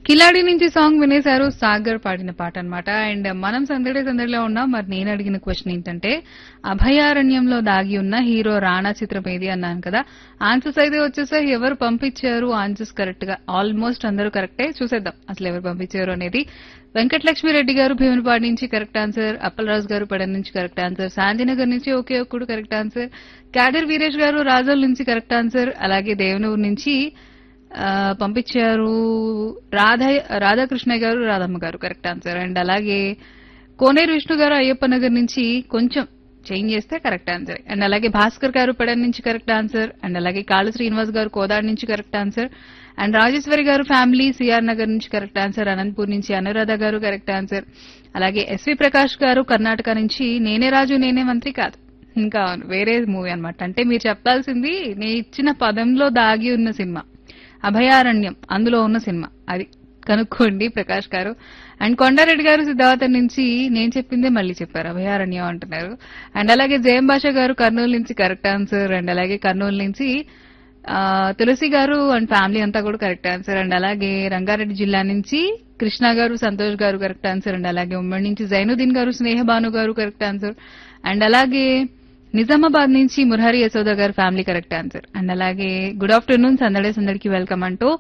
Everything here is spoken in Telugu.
కిలాడి నుంచి సాంగ్ వినేశారు సాగర్ పాడిన పాట అన్నమాట అండ్ మనం సందడి సందడిలో ఉన్నాం మరి నేను అడిగిన క్వశ్చన్ ఏంటంటే అభయారణ్యంలో దాగి ఉన్న హీరో రాణా చిత్రం ఏది అన్నాను కదా ఆన్సర్స్ అయితే వచ్చేసాయి ఎవరు పంపించారు ఆన్సర్స్ కరెక్ట్ గా ఆల్మోస్ట్ అందరూ కరెక్టే చూసేద్దాం అసలు ఎవరు పంపించారు అనేది వెంకటలక్ష్మి రెడ్డి గారు భీమునిపాడు నుంచి కరెక్ట్ ఆన్సర్ అప్పలరాజు గారు పడన్ నుంచి కరెక్ట్ ఆన్సర్ శాంతినగర్ నుంచి ఒకే ఒక్కడు కరెక్ట్ ఆన్సర్ క్యాడర్ వీరేష్ గారు రాజోల్ నుంచి కరెక్ట్ ఆన్సర్ అలాగే దేవనూరు నుంచి ఆ, పంపించారు రాధా రాధాకృష్ణ గారు రాధమ్మ గారు కరెక్ట్ ఆన్సర్ అండ్ అలాగే కోనేరు విష్ణు గారు అయ్యప్ప నగర్ నుంచి కొంచెం చేంజ్ చేస్తే కరెక్ట్ ఆన్సర్ అండ్ అలాగే భాస్కర్ గారు పెడన్ నుంచి కరెక్ట్ ఆన్సర్ అండ్ అలాగే కాళ శ్రీనివాస్ గారు కోదాడ్ నుంచి కరెక్ట్ ఆన్సర్ అండ్ రాజేశ్వరి గారు ఫ్యామిలీ సిఆర్ నగర్ నుంచి కరెక్ట్ ఆన్సర్ అనంతపూర్ నుంచి అనురాధ గారు కరెక్ట్ ఆన్సర్ అలాగే ఎస్వి ప్రకాష్ గారు కర్ణాటక నుంచి నేనే రాజు నేనే మంత్రి కాదు ఇంకా వేరే మూవీ అన్నమాట అంటే మీరు చెప్పాల్సింది నేను ఇచ్చిన పదంలో దాగి ఉన్న సినిమా అభయారణ్యం అందులో ఉన్న సినిమా అది కనుక్కోండి ప్రకాష్ గారు అండ్ కొండారెడ్డి గారు సిద్ధావతం నుంచి నేను చెప్పిందే మళ్ళీ చెప్పారు అభయారణ్యం అంటున్నారు అండ్ అలాగే జయం భాష గారు కర్నూలు నుంచి కరెక్ట్ ఆన్సర్ అండ్ అలాగే కర్నూలు నుంచి ఆ, తులసి గారు అండ్ ఫ్యామిలీ అంతా కూడా కరెక్ట్ ఆన్సర్ అండ్ అలాగే రంగారెడ్డి జిల్లా నుంచి కృష్ణ గారు సంతోష్ గారు కరెక్ట్ ఆన్సర్ అండ్ అలాగే ఉమ్మడి నుంచి జైనుద్దీన్ గారు స్నేహ భాను గారు కరెక్ట్ ఆన్సర్ అండ్ అలాగే నిజామాబాద్ నుంచి మురహరి యశోద గారు ఫ్యామిలీ కరెక్ట్ ఆన్సర్ అండ్ అలాగే గుడ్ ఆఫ్టర్నూన్ సందడే సందడికి వెల్కమ్ అంటూ